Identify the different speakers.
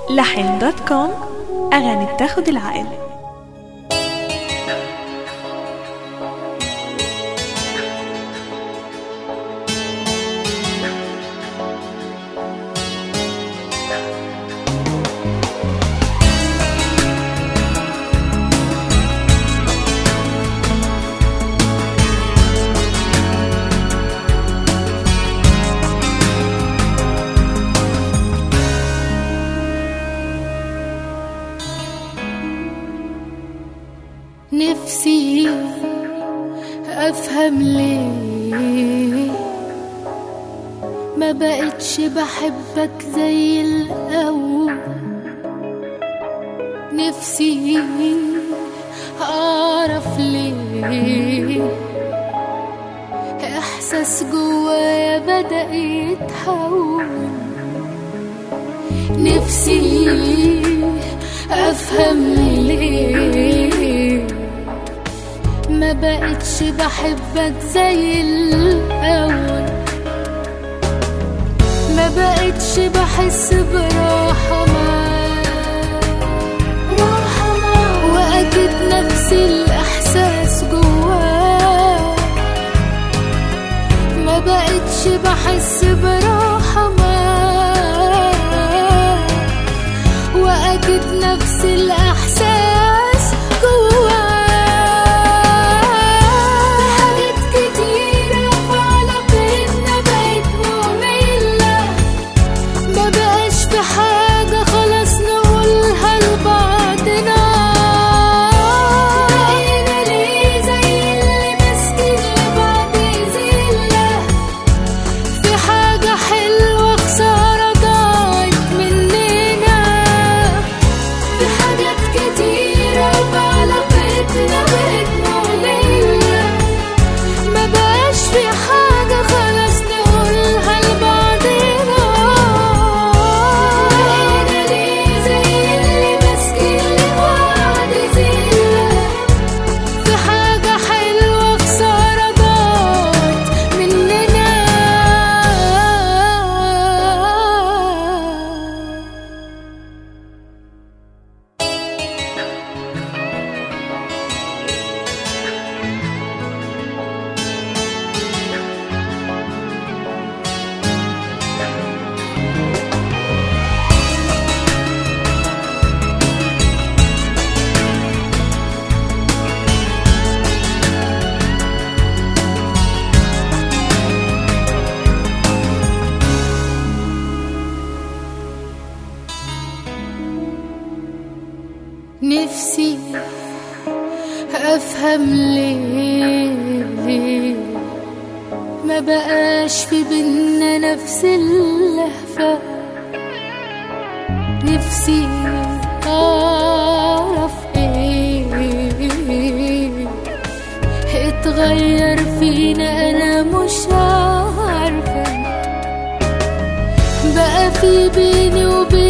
Speaker 1: لحن دوت كوم أغاني بتاخد العقل
Speaker 2: نفسي افهم ليه ما بقتش بحبك زي الاول نفسي اعرف ليه احساس جوايا بدا يتحول نفسي افهم ليه ما بقتش بحبك زي الاول ما بقتش بحس براحة معاك راحة معاك واكيد نفس الاحساس جواك ما بقتش بحس براحة معاك واكيد نفس الاحساس جواك حاجات كتيرة في علاقتنا بقت مملة ما بقاش في حاجة خلاص نقولها لبعضنا بقينا ليه زي اللي ماسكين لبعض زلة في حاجة حلوة خسارة ضاعت مننا في حاجات كتيرة في علاقتنا بقت مملة ما بقاش في حاجة خلاص نقولها لبعضنا بقينا ليه زي اللي ماسكين لبعض زلة في حاجة حلوة خسارة ضاعت مننا نفسي افهم ليه ما بقاش في بينا نفس اللهفة نفسي اعرف ايه اتغير فينا انا مش عارفة بقى في بيني وبين